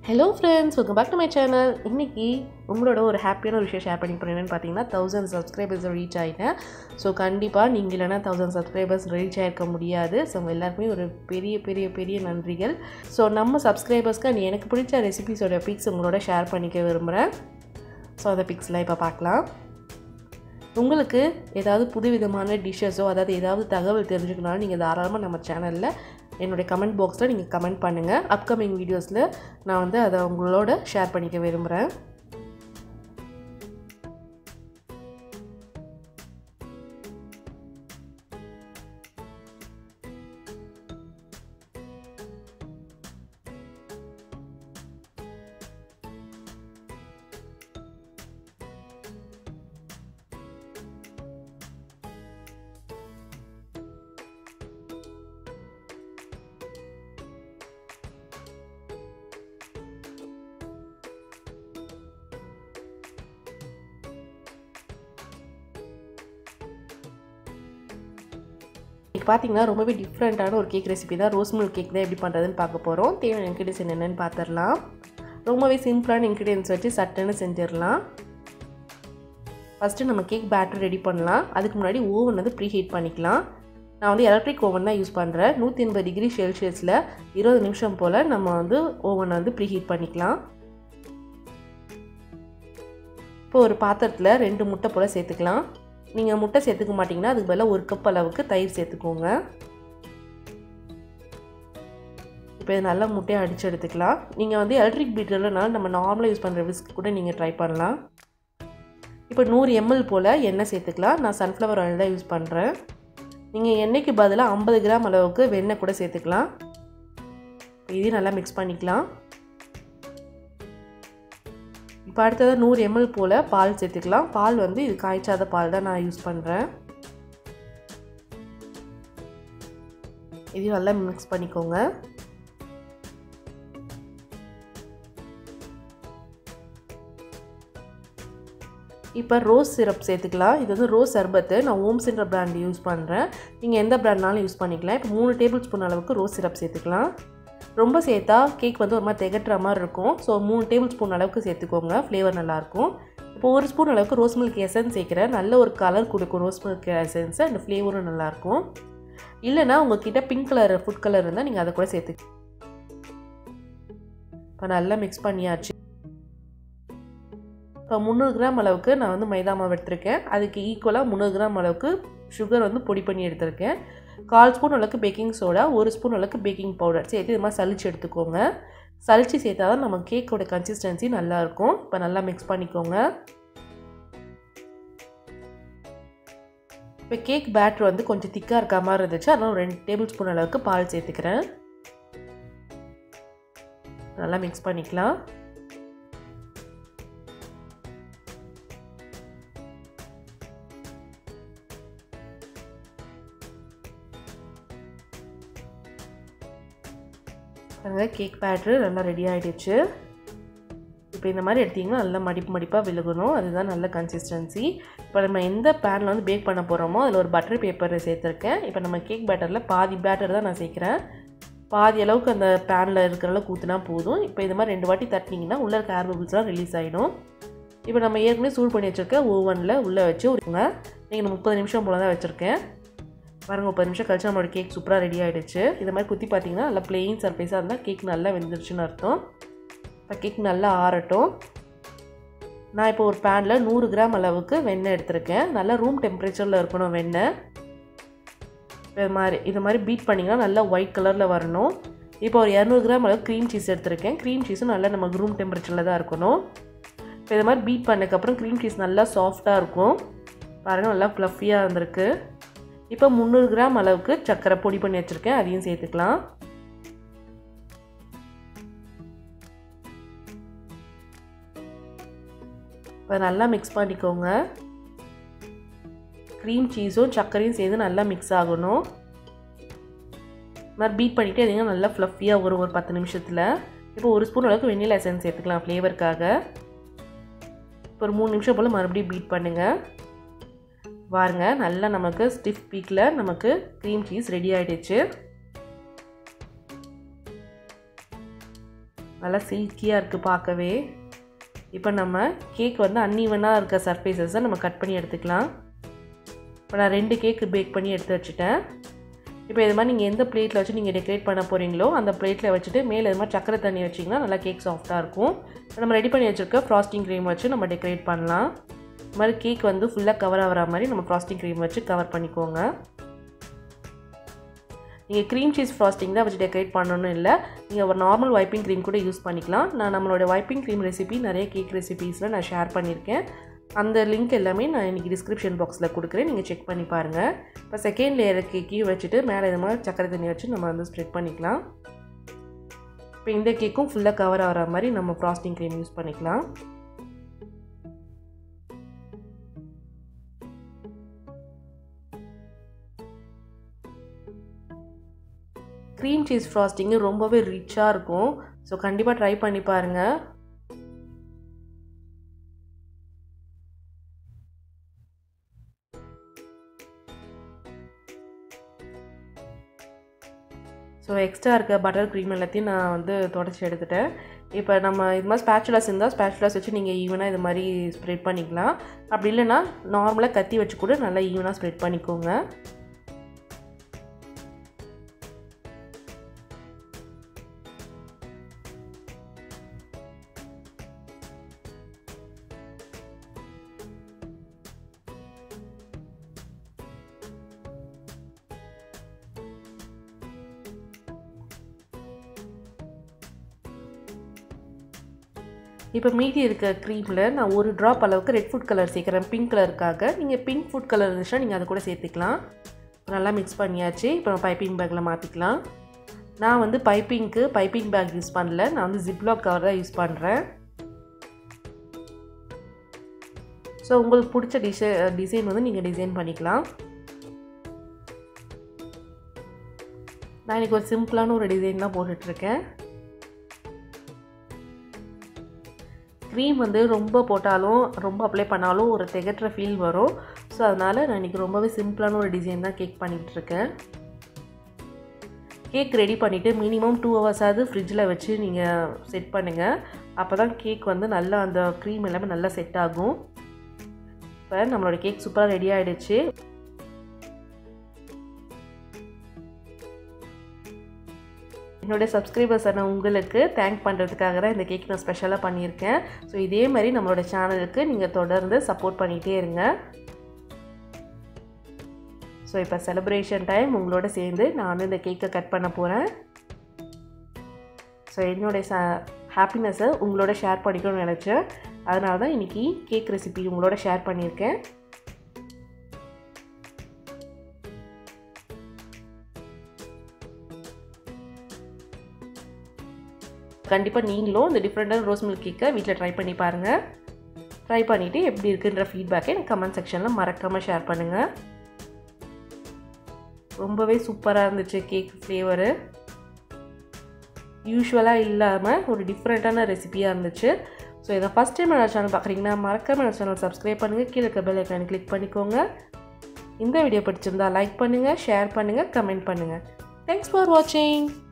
hello friends welcome back to my channel இன்றைக்கி உங்களோட ஒரு ஹாப்பியான ஒரு விஷயம் ஷேர் பண்ணி போகிறேன்னு பார்த்தீங்கன்னா தௌசண்ட் சப்ஸ்கிரைபர்ஸ் ரீச் ஆகிட்டேன் ஸோ கண்டிப்பாக நீங்கள் இல்லைனா தௌசண்ட் சப்ஸ்கிரைபர்ஸ் ரீச் ஆகிருக்க முடியாது ஸோ உங்கள் எல்லாருக்குமே ஒரு பெரிய பெரிய பெரிய நன்றிகள் ஸோ நம்ம சப்ஸ்கிரைபர்ஸ்க்கு நீ எனக்கு பிடிச்ச ரெசிபிஸோட பிக்ஸ் உங்களோட ஷேர் பண்ணிக்க விரும்புகிறேன் ஸோ அந்த பிக்ஸ்லாம் இப்போ பார்க்கலாம் உங்களுக்கு ஏதாவது புதுவிதமான டிஷ்ஷஸோ அதாவது ஏதாவது தகவல் தெரிஞ்சுக்கணும்னாலும் நீங்கள் தாராளமாக நம்ம சேனலில் என்னுடைய கமெண்ட் பாக்ஸில் நீங்கள் கமெண்ட் பண்ணுங்கள் அப்கமிங் வீடியோஸில் நான் வந்து அதை உங்களோட ஷேர் பண்ணிக்க விரும்புகிறேன் இன்றைக்கி பார்த்தீங்கன்னா ரொம்பவே டிஃப்ரெண்ட்டான ஒரு கேக் ரெசிபி தான் ரோஸ் மில்க் கேக் தான் எப்படி பண்ணுறதுன்னு பார்க்க போகிறோம் தேவையான இன்க்ரீடியன்ஸ் என்னென்னு பார்த்துடலாம் ரொம்பவே சிம்பிளான இன்க்ரீடியன்ஸ் வச்சு சட்டுன்னு செஞ்சிடலாம் ஃபஸ்ட்டு நம்ம கேக் பேட்டர் ரெடி பண்ணலாம் அதுக்கு முன்னாடி ஓவன் வந்து ப்ரீ ஹீட் பண்ணிக்கலாம் நான் வந்து எலக்ட்ரிக் ஓவன் தான் யூஸ் பண்ணுறேன் நூற்றி எண்பது டிகிரி செல்சியஸில் இருபது நிமிஷம் போல் நம்ம வந்து ஓவனை வந்து ப்ரீ ஹீட் பண்ணிக்கலாம் இப்போ ஒரு பாத்திரத்தில் ரெண்டு முட்டை போல் சேர்த்துக்கலாம் நீங்கள் முட்டை சேர்த்துக்க மாட்டிங்கன்னா அதுக்கு பதிலாக ஒரு கப் அளவுக்கு தயிர் சேர்த்துக்கோங்க இப்போ இது நல்லா முட்டையை அடித்து எடுத்துக்கலாம் நீங்கள் வந்து எலக்ட்ரிக் பீட்டர்லனால நம்ம நார்மலாக யூஸ் பண்ணுற விஸ்க் கூட நீங்கள் ட்ரை பண்ணலாம் இப்போ நூறு எம்எல் போல் எண்ணெய் சேர்த்துக்கலாம் நான் சன்ஃப்ளவர் ஆயில் தான் யூஸ் பண்ணுறேன் நீங்கள் எண்ணெய்க்கு பதிலாக ஐம்பது கிராம் அளவுக்கு வெண்ணெய் கூட சேர்த்துக்கலாம் இதையும் நல்லா மிக்ஸ் பண்ணிக்கலாம் இப்போ அடுத்ததாக நூறு எம்எல் போல் பால் சேர்த்துக்கலாம் பால் வந்து இது காய்ச்சாத பால் தான் நான் யூஸ் பண்ணுறேன் இதையும் நல்லா மிக்ஸ் பண்ணிக்கோங்க இப்போ ரோஸ் சிரப் சேர்த்துக்கலாம் இது வந்து ரோஸ் சர்பத்து நான் ஓம்ஸ்ன்ற பிராண்ட் யூஸ் பண்ணுறேன் நீங்கள் எந்த பிராண்ட்னாலும் யூஸ் பண்ணிக்கலாம் இப்போ மூணு டேபிள் ஸ்பூன் அளவுக்கு ரோஸ் சிரப் சேர்த்துக்கலாம் ரொம்ப சேர்த்தா கேக் வந்து ஒரு மாதிரி திகட்டுற மாதிரி இருக்கும் ஸோ மூணு டேபிள் ஸ்பூன் அளவுக்கு சேர்த்துக்கோங்க ஃப்ளேவர் நல்லாயிருக்கும் இப்போ ஒரு ஸ்பூன் அளவுக்கு ரோஸ் மில்க் எசன்ஸ் சேர்க்குறேன் நல்ல ஒரு கலர் கொடுக்கும் ரோஸ் மில்க் எசன்ஸ் அந்த ஃப்ளேவரும் நல்லாயிருக்கும் இல்லைனா உங்ககிட்ட பிங்க் கலர் ஃபுட் கலர் இருந்தால் நீங்கள் அதை கூட சேர்த்து இப்போ நல்லா மிக்ஸ் பண்ணியாச்சு இப்போ முந்நூறு கிராம் அளவுக்கு நான் வந்து மைதா மாவு எடுத்திருக்கேன் அதுக்கு ஈக்குவலாக முந்நூறு கிராம் அளவுக்கு சுகர் வந்து பொடி பண்ணி எடுத்திருக்கேன் கால் ஸ்பூன் அளவுக்கு பேக்கிங் சோடா ஒரு ஸ்பூன் அளவுக்கு பேக்கிங் பவுடர் சேர்த்து இது மாதிரி சளிச்சு எடுத்துக்கோங்க சளிச்சு சேர்த்தா தான் நம்ம கேக்கோட கன்சிஸ்டன்சி நல்லாயிருக்கும் இப்போ நல்லா மிக்ஸ் பண்ணிக்கோங்க இப்போ கேக் பேட்ரு வந்து கொஞ்சம் திக்காக இருக்க மாதிரி இருந்துச்சு அதனால் ரெண்டு டேபிள் ஸ்பூன் அளவுக்கு பால் சேர்த்துக்கிறேன் நல்லா மிக்ஸ் பண்ணிக்கலாம் பாருங்கள் கேக் பேட்ரு நல்லா ரெடி ஆகிடுச்சு இப்போ இந்த மாதிரி எடுத்திங்கன்னா நல்லா மடிப்பு மடிப்பாக விழுகணும் அதுதான் நல்ல கன்சிஸ்டன்சி இப்போ நம்ம எந்த பேனில் வந்து பேக் பண்ண போகிறோமோ அதில் ஒரு பட்டர் பேப்பர் சேர்த்துருக்கேன் இப்போ நம்ம கேக் பேட்டரில் பாதி பேட்டர் தான் நான் சேர்க்குறேன் பாதி அளவுக்கு அந்த பேனில் இருக்கிற அளவுக்கு ஊற்றினா போதும் இப்போ இது மாதிரி ரெண்டு வாட்டி தட்டினீங்கன்னா உள்ளே இருக்க ஏர் பபிள்ஸ்லாம் ரிலீஸ் ஆகிடும் இப்போ நம்ம ஏற்கனவே சூடு பண்ணி வச்சுருக்க ஓவனில் உள்ளே வச்சு விடுங்க நீங்கள் முப்பது நிமிஷம் போல் தான் வச்சுருக்கேன் பாருங்கள் முப்பது நிமிஷம் கழிச்சு நம்மளோட கேக் சூப்பராக ரெடி ஆகிடுச்சு இது மாதிரி குத்தி பார்த்தீங்கன்னா நல்லா பிளெயின் சர்ஃபேஸாக இருந்தால் கேக் நல்லா வெந்துருச்சுன்னு அர்த்தம் இப்போ கேக் நல்லா ஆறட்டும் நான் இப்போ ஒரு பேனில் நூறு கிராம் அளவுக்கு வெண்ணெய் எடுத்திருக்கேன் நல்லா ரூம் டெம்பரேச்சரில் இருக்கணும் வெண்ணெய் இது மாதிரி இது மாதிரி பீட் பண்ணிங்கன்னா நல்லா ஒயிட் கலரில் வரணும் இப்போ ஒரு இரநூறு கிராம் அளவுக்கு க்ரீம் சீஸ் எடுத்திருக்கேன் க்ரீம் சீஸும் நல்லா நமக்கு ரூம் டெம்பரேச்சரில் தான் இருக்கணும் இப்போ இது மாதிரி பீட் பண்ணதுக்கப்புறம் க்ரீம் சீஸ் நல்லா சாஃப்டாக இருக்கும் பாருங்கள் நல்லா ஃப்ளஃபியாக இருந்திருக்கு இப்போ முந்நூறு கிராம் அளவுக்கு சர்க்கரை பொடி பண்ணி வச்சுருக்கேன் அதையும் சேர்த்துக்கலாம் இப்போ நல்லா மிக்ஸ் பண்ணிக்கோங்க க்ரீம் சீஸும் சர்க்கரையும் சேர்ந்து நல்லா மிக்ஸ் ஆகணும் மாதிரி பீட் பண்ணிவிட்டு இருந்தீங்கன்னா நல்லா ஃப்ளஃபியாக வரும் ஒரு பத்து நிமிஷத்தில் இப்போ ஒரு ஸ்பூன் அளவுக்கு வெண்ணிலா எசன்ஸ் சேர்த்துக்கலாம் ஃப்ளேவருக்காக இப்போ ஒரு மூணு நிமிஷம் போல் மறுபடியும் பீட் பண்ணுங்கள் பாருங்க நல்லா நமக்கு ஸ்டிஃப் பீக்கில் நமக்கு க்ரீம் சீஸ் ரெடி ஆகிடுச்சு நல்லா சில்கியாக இருக்குது பார்க்கவே இப்போ நம்ம கேக் வந்து அன்ஈவனாக இருக்க சர்ஃபேசஸை நம்ம கட் பண்ணி எடுத்துக்கலாம் இப்போ நான் ரெண்டு கேக்கு பேக் பண்ணி எடுத்து வச்சுட்டேன் இப்போ இது மாதிரி நீங்கள் எந்த பிளேட்டில் வச்சு நீங்கள் டெக்கரேட் பண்ண போகிறீங்களோ அந்த பிளேட்டில் வச்சுட்டு மேலே இது மாதிரி சக்கரை தண்ணி வச்சிங்கன்னா நல்லா கேக் சாஃப்ட்டாக இருக்கும் நம்ம ரெடி பண்ணி வச்சுருக்க ஃப்ராஸ்டிங் க்ரீம் வச்சு நம்ம டெக்கரேட் பண்ணலாம் இது மாதிரி கேக் வந்து ஃபுல்லாக கவர் ஆகிற மாதிரி நம்ம ஃப்ராஸ்டிங் க்ரீம் வச்சு கவர் பண்ணிக்கோங்க நீங்கள் க்ரீம் சீஸ் ஃப்ராஸ்டிங் தான் வச்சு டெக்கரேட் பண்ணணும்னு இல்லை நீங்கள் ஒரு நார்மல் வைப்பிங் க்ரீம் கூட யூஸ் பண்ணிக்கலாம் நான் நம்மளோட வைப்பிங் க்ரீம் ரெசிபி நிறைய கேக் ரெசிபீஸில் நான் ஷேர் பண்ணியிருக்கேன் அந்த லிங்க் எல்லாமே நான் இன்றைக்கி டிஸ்கிரிப்ஷன் பாக்ஸில் கொடுக்குறேன் நீங்கள் செக் பண்ணி பாருங்கள் இப்போ செகண்ட் லேயர் கேக்கையும் வச்சுட்டு மேலே இது மாதிரி சக்கரை தண்ணி வச்சு நம்ம வந்து ஸ்ப்ரெட் பண்ணிக்கலாம் இப்போ இந்த கேக்கும் ஃபுல்லாக கவர் ஆகிற மாதிரி நம்ம ஃப்ராஸ்டிங் க்ரீம் யூஸ் பண்ணிக்கலாம் க்ரீம் சீஸ் ஃப்ராஸ்டிங்கு ரொம்பவே ரிச்சாக இருக்கும் ஸோ கண்டிப்பாக ட்ரை பண்ணி பாருங்கள் ஸோ எக்ஸ்ட்ரா இருக்க பட்டர் க்ரீம் எல்லாத்தையும் நான் வந்து தொடச்சி எடுத்துட்டேன் இப்போ நம்ம இது மாதிரி ஸ்பேச்சுலாஸ் இருந்தால் ஸ்பேச்சுலாஸ் வச்சு நீங்கள் ஈவனாக இது மாதிரி ஸ்ப்ரெட் பண்ணிக்கலாம் அப்படி இல்லைன்னா நார்மலாக கத்தி வச்சு கூட நல்லா ஈவனாக ஸ்ப்ரெட் பண்ணிக்கோங்க இப்போ மீதி இருக்க க்ரீமில் நான் ஒரு ட்ராப் அளவுக்கு ரெட் ஃபுட் கலர் சேர்க்குறேன் பிங்க் கலருக்காக நீங்கள் பிங்க் ஃபுட் கலர் இருந்துச்சுன்னா நீங்கள் அதை கூட சேர்த்துக்கலாம் நல்லா மிக்ஸ் பண்ணியாச்சு இப்போ நம்ம பைப்பிங் பேக்கில் மாற்றிக்கலாம் நான் வந்து பைப்பிங்க்கு பைப்பிங் பேக் யூஸ் பண்ணல நான் வந்து ஜிப்லாக் கவர் தான் யூஸ் பண்ணுறேன் ஸோ உங்களுக்கு பிடிச்ச டிசை டிசைன் வந்து நீங்கள் டிசைன் பண்ணிக்கலாம் நான் இன்றைக்கி ஒரு சிம்பிளான ஒரு டிசைன் தான் போட்டுட்ருக்கேன் க்ரீம் வந்து ரொம்ப போட்டாலும் ரொம்ப அப்ளை பண்ணாலும் ஒரு திகட்டுற ஃபீல் வரும் ஸோ அதனால் நான் இன்றைக்கி ரொம்பவே சிம்பிளான ஒரு டிசைன் தான் கேக் பண்ணிகிட்ருக்கேன் கேக் ரெடி பண்ணிவிட்டு மினிமம் டூ ஹவர்ஸாவது ஃப்ரிட்ஜில் வச்சு நீங்கள் செட் பண்ணுங்கள் அப்போ தான் கேக் வந்து நல்லா அந்த க்ரீம் எல்லாமே நல்லா செட் ஆகும் இப்போ நம்மளோட கேக் சூப்பராக ரெடி ஆகிடுச்சு என்னுடைய சப்ஸ்கிரைபர்ஸான உங்களுக்கு தேங்க் பண்ணுறதுக்காக தான் இந்த கேக் நான் ஸ்பெஷலாக பண்ணியிருக்கேன் ஸோ இதே மாதிரி நம்மளோட சேனலுக்கு நீங்கள் தொடர்ந்து சப்போர்ட் பண்ணிகிட்டே இருங்க ஸோ இப்போ செலிப்ரேஷன் டைம் உங்களோட சேர்ந்து நானும் இந்த கேக்கை கட் பண்ண போகிறேன் ஸோ என்னுடைய ச ஹாப்பினஸ்ஸை உங்களோட ஷேர் பண்ணிக்கணும்னு நினச்சேன் அதனால தான் இன்றைக்கி கேக் ரெசிபி உங்களோட ஷேர் பண்ணியிருக்கேன் கண்டிப்பாக நீங்களும் இந்த டிஃப்ரெண்ட்டான ரோஸ் மில்க் கேக்கை வீட்டில் ட்ரை பண்ணி பாருங்கள் ட்ரை பண்ணிவிட்டு எப்படி இருக்குன்ற ஃபீட்பேக்கை எனக்கு கமெண்ட் செக்ஷனில் மறக்காமல் ஷேர் பண்ணுங்கள் ரொம்பவே சூப்பராக இருந்துச்சு கேக் ஃப்ளேவரு யூஸ்வலாக இல்லாமல் ஒரு டிஃப்ரெண்ட்டான ரெசிபியாக இருந்துச்சு ஸோ இதை ஃபஸ்ட் டைம் என்னோட சேனல் பார்க்குறீங்கன்னா மறக்காம என்னோட சேனல் சப்ஸ்கிரைப் பண்ணுங்கள் கீழே இருக்க பெல் ஐக்கான் கிளிக் பண்ணிக்கோங்க இந்த வீடியோ பிடிச்சிருந்தா லைக் பண்ணுங்கள் ஷேர் பண்ணுங்கள் கமெண்ட் பண்ணுங்கள் தேங்க்ஸ் ஃபார் வாட்சிங்